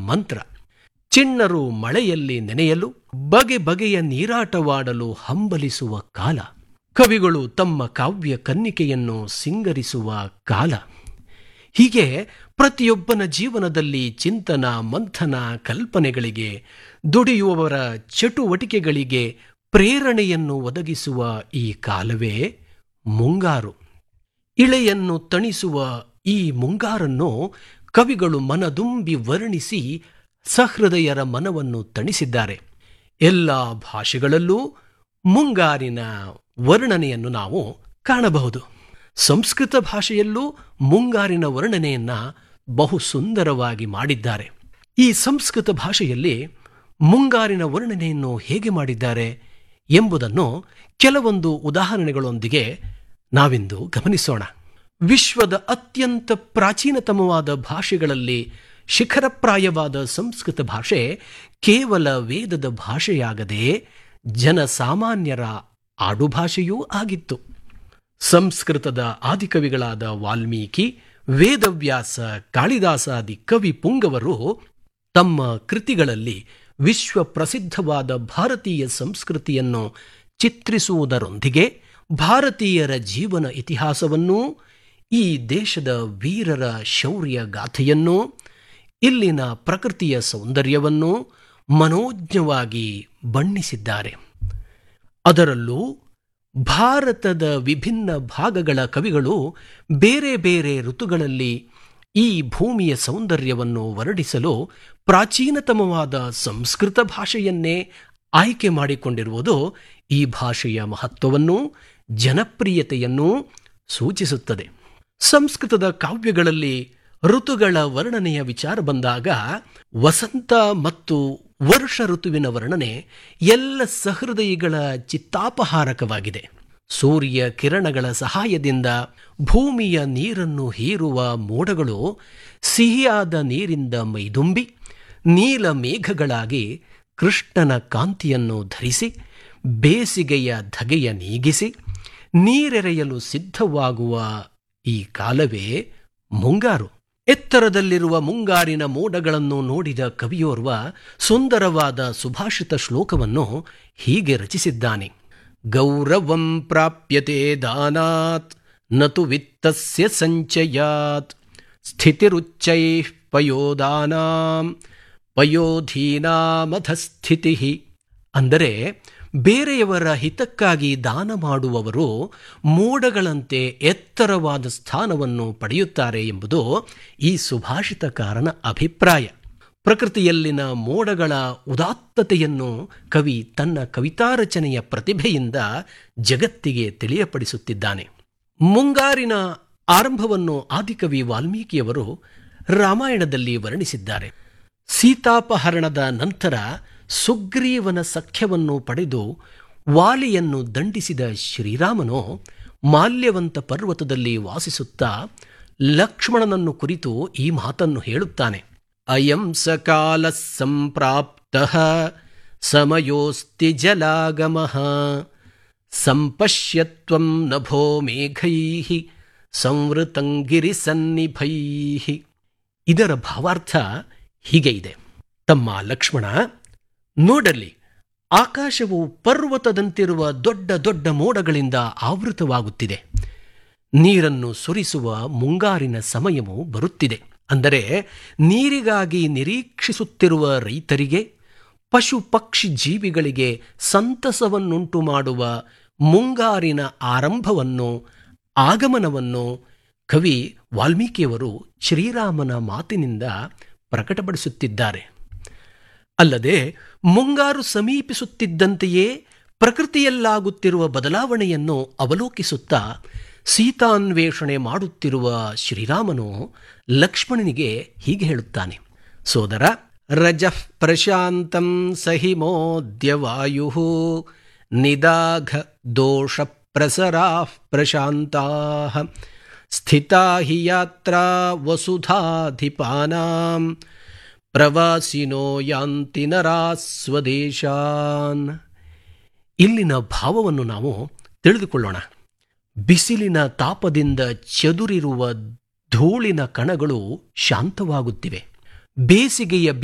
ಮಂತ್ರ ಚಿಣ್ಣರು ಮಳೆಯಲ್ಲಿ ನೆನೆಯಲು ಬಗೆ ಬಗೆಯ ನೀರಾಟವಾಡಲು ಹಂಬಲಿಸುವ ಕಾಲ ಕವಿಗಳು ತಮ್ಮ ಕಾವ್ಯ ಕನ್ನಿಕೆಯನ್ನು ಸಿಂಗರಿಸುವ ಕಾಲ ಹೀಗೆ ಪ್ರತಿಯೊಬ್ಬನ ಜೀವನದಲ್ಲಿ ಚಿಂತನ ಮಂಥನ ಕಲ್ಪನೆಗಳಿಗೆ ದುಡಿಯುವವರ ಚಟುವಟಿಕೆಗಳಿಗೆ ಪ್ರೇರಣೆಯನ್ನು ಒದಗಿಸುವ ಈ ಕಾಲವೇ ಮುಂಗಾರು ಇಳೆಯನ್ನು ತಣಿಸುವ ಈ ಮುಂಗಾರನ್ನು ಕವಿಗಳು ಮನದುಂಬಿ ವರ್ಣಿಸಿ ಸಹೃದಯರ ಮನವನ್ನು ತಣಿಸಿದ್ದಾರೆ ಎಲ್ಲ ಭಾಷೆಗಳಲ್ಲೂ ಮುಂಗಾರಿನ ವರ್ಣನೆಯನ್ನು ನಾವು ಕಾಣಬಹುದು ಸಂಸ್ಕೃತ ಭಾಷೆಯಲ್ಲೂ ಮುಂಗಾರಿನ ವರ್ಣನೆಯನ್ನ ಬಹು ಸುಂದರವಾಗಿ ಮಾಡಿದ್ದಾರೆ ಈ ಸಂಸ್ಕೃತ ಭಾಷೆಯಲ್ಲಿ ಮುಂಗಾರಿನ ವರ್ಣನೆಯನ್ನು ಹೇಗೆ ಮಾಡಿದ್ದಾರೆ ಎಂಬುದನ್ನು ಕೆಲವೊಂದು ಉದಾಹರಣೆಗಳೊಂದಿಗೆ ನಾವಿಂದು ಗಮನಿಸೋಣ ವಿಶ್ವದ ಅತ್ಯಂತ ಪ್ರಾಚೀನತಮವಾದ ಭಾಷೆಗಳಲ್ಲಿ ಶಿಖರಪ್ರಾಯವಾದ ಸಂಸ್ಕೃತ ಭಾಷೆ ಕೇವಲ ವೇದದ ಭಾಷೆಯಾಗದೆ ಜನಸಾಮಾನ್ಯರ ಆಡುಭಾಷೆಯೂ ಆಗಿತ್ತು ಸಂಸ್ಕೃತದ ಆದಿಕವಿಗಳಾದ ವಾಲ್ಮೀಕಿ ವೇದವ್ಯಾಸ ಕಾಳಿದಾಸಾದಿ ಕವಿ ಪುಂಗವರು ತಮ್ಮ ಕೃತಿಗಳಲ್ಲಿ ವಿಶ್ವ ಪ್ರಸಿದ್ಧವಾದ ಭಾರತೀಯ ಸಂಸ್ಕೃತಿಯನ್ನು ಚಿತ್ರಿಸುವುದರೊಂದಿಗೆ ಭಾರತೀಯರ ಜೀವನ ಇತಿಹಾಸವನ್ನೂ ಈ ದೇಶದ ವೀರರ ಶೌರ್ಯ ಗಾಥೆಯನ್ನು ಇಲ್ಲಿನ ಪ್ರಕೃತಿಯ ಸೌಂದರ್ಯವನ್ನು ಮನೋಜ್ಞವಾಗಿ ಬಣ್ಣಿಸಿದ್ದಾರೆ ಅದರಲ್ಲೂ ಭಾರತದ ವಿಭಿನ್ನ ಭಾಗಗಳ ಕವಿಗಳು ಬೇರೆ ಬೇರೆ ಋತುಗಳಲ್ಲಿ ಈ ಭೂಮಿಯ ಸೌಂದರ್ಯವನ್ನು ವರ್ಣಿಸಲು ಪ್ರಾಚೀನತಮವಾದ ಸಂಸ್ಕೃತ ಭಾಷೆಯನ್ನೇ ಆಯ್ಕೆ ಮಾಡಿಕೊಂಡಿರುವುದು ಈ ಭಾಷೆಯ ಮಹತ್ವವನ್ನು ಜನಪ್ರಿಯತೆಯನ್ನು ಸೂಚಿಸುತ್ತದೆ ಸಂಸ್ಕೃತದ ಕಾವ್ಯಗಳಲ್ಲಿ ಋತುಗಳ ವರ್ಣನೆಯ ವಿಚಾರ ಬಂದಾಗ ವಸಂತ ಮತ್ತು ವರ್ಷ ಋತುವಿನ ವರ್ಣನೆ ಎಲ್ಲ ಸಹೃದಯಿಗಳ ಚಿತ್ತಾಪಹಾರಕವಾಗಿದೆ ಸೂರ್ಯ ಕಿರಣಗಳ ಸಹಾಯದಿಂದ ಭೂಮಿಯ ನೀರನ್ನು ಹೀರುವ ಮೋಡಗಳು ಸಿಹಿಯಾದ ನೀರಿಂದ ಮೈದುಂಬಿ ನೀಲ ಮೇಘಗಳಾಗಿ ಕೃಷ್ಣನ ಕಾಂತಿಯನ್ನು ಧರಿಸಿ ಬೇಸಿಗೆಯ ಧಗೆಯ ನೀಗಿಸಿ ನೀರೆರೆಯಲು ಸಿದ್ಧವಾಗುವ ಈ ಕಾಲವೇ ಮುಂಗಾರು ಎತ್ತರದಲ್ಲಿರುವ ಮುಂಗಾರಿನ ಮೋಡಗಳನ್ನು ನೋಡಿದ ಕವಿಯೋರ್ವ ಸುಂದರವಾದ ಸುಭಾಷಿತ ಶ್ಲೋಕವನ್ನು ಹೀಗೆ ರಚಿಸಿದ್ದಾನೆ ಗೌರವಂ ಪ್ರಾಪ್ಯತೆ ದಾನಾತ್ ನತು ವಿತ್ತಸ್ಯ ಸಂಚಯಾತ್ ಸ್ಥಿತಿರುಚ್ಚೈ ಪಯೋದಾನಾಂ ಪಯೋಧೀನಾಮಧಸ್ಥಿತಿ ಅಂದರೆ ಬೇರೆಯವರ ಹಿತಕ್ಕಾಗಿ ದಾನ ಮಾಡುವವರು ಮೋಡಗಳಂತೆ ಎತ್ತರವಾದ ಸ್ಥಾನವನ್ನು ಪಡೆಯುತ್ತಾರೆ ಎಂಬುದು ಈ ಸುಭಾಷಿತಕಾರನ ಅಭಿಪ್ರಾಯ ಪ್ರಕೃತಿಯಲ್ಲಿನ ಮೋಡಗಳ ಉದಾತ್ತತೆಯನ್ನು ಕವಿ ತನ್ನ ಕವಿತಾ ರಚನೆಯ ಪ್ರತಿಭೆಯಿಂದ ಜಗತ್ತಿಗೆ ತಿಳಿಯಪಡಿಸುತ್ತಿದ್ದಾನೆ ಮುಂಗಾರಿನ ಆರಂಭವನ್ನು ಆದಿಕವಿ ವಾಲ್ಮೀಕಿಯವರು ರಾಮಾಯಣದಲ್ಲಿ ವರ್ಣಿಸಿದ್ದಾರೆ ಸೀತಾಪಹರಣದ ನಂತರ ಸುಗ್ರೀವನ ಸಖ್ಯವನ್ನು ಪಡೆದು ವಾಲಿಯನ್ನು ದಂಡಿಸಿದ ಶ್ರೀರಾಮನು ಮಾಲ್ಯವಂತ ಪರ್ವತದಲ್ಲಿ ವಾಸಿಸುತ್ತಾ ಲಕ್ಷ್ಮಣನನ್ನು ಕುರಿತು ಈ ಮಾತನ್ನು ಹೇಳುತ್ತಾನೆ ಅಯಂ ಸಕಾಲ ಸಂಪ್ರಾಪ್ತ ಸಮಯೋಸ್ತಿ ಜಲಾಗಮ ಸಂಪಶ್ಯತ್ವಂ ನಭೋ ಮೇಘೈ ಸಂವೃತಂಗಿರಿ ಸನ್ನಿಭೈ ಇದರ ಭಾವಾರ್ಥ ಹೀಗೆ ಇದೆ ತಮ್ಮ ಲಕ್ಷ್ಮಣ ನೋಡಲಿ ಆಕಾಶವು ಪರ್ವತದಂತಿರುವ ದೊಡ್ಡ ದೊಡ್ಡ ಮೋಡಗಳಿಂದ ಆವೃತವಾಗುತ್ತಿದೆ ನೀರನ್ನು ಸುರಿಸುವ ಮುಂಗಾರಿನ ಸಮಯವು ಬರುತ್ತಿದೆ ಅಂದರೆ ನೀರಿಗಾಗಿ ನಿರೀಕ್ಷಿಸುತ್ತಿರುವ ರೈತರಿಗೆ ಪಶು ಪಕ್ಷಿ ಜೀವಿಗಳಿಗೆ ಸಂತಸವನ್ನುಂಟು ಮಾಡುವ ಮುಂಗಾರಿನ ಆರಂಭವನ್ನು ಆಗಮನವನ್ನು ಕವಿ ವಾಲ್ಮೀಕಿಯವರು ಶ್ರೀರಾಮನ ಮಾತಿನಿಂದ ಪ್ರಕಟಪಡಿಸುತ್ತಿದ್ದಾರೆ ಅಲ್ಲದೆ ಮುಂಗಾರು ಸಮೀಪಿಸುತ್ತಿದ್ದಂತೆಯೇ ಪ್ರಕೃತಿಯಲ್ಲಾಗುತ್ತಿರುವ ಬದಲಾವಣೆಯನ್ನು ಅವಲೋಕಿಸುತ್ತಾ ಸೀತಾನ್ವೇಷಣೆ ಮಾಡುತ್ತಿರುವ ಶ್ರೀರಾಮನು ಲಕ್ಷ್ಮಣನಿಗೆ ಹೀಗೆ ಹೇಳುತ್ತಾನೆ ಸೋದರ ರಜಃ ಪ್ರಶಾಂತಂ ಸಹಿಮೋದ್ಯವಾಯು ನಿದಾಘ ದೋಷ ಪ್ರಸರಾ ಪ್ರಶಾಂತಾ ಸ್ಥಿತಾ ಹಿ ಯಾತ್ರಾ ವಸುಧಾಧಿಪಾನಾಂ ಪ್ರವಾಸಿನೋ ಯಾಂತಿ ನರಾ ಸ್ವದೇಶಾನ್ ಇಲ್ಲಿನ ಭಾವವನ್ನು ನಾವು ತಿಳಿದುಕೊಳ್ಳೋಣ ಬಿಸಿಲಿನ ತಾಪದಿಂದ ಚದುರಿರುವ ಧೂಳಿನ ಕಣಗಳು ಶಾಂತವಾಗುತ್ತಿವೆ ಬೇಸಿಗೆಯ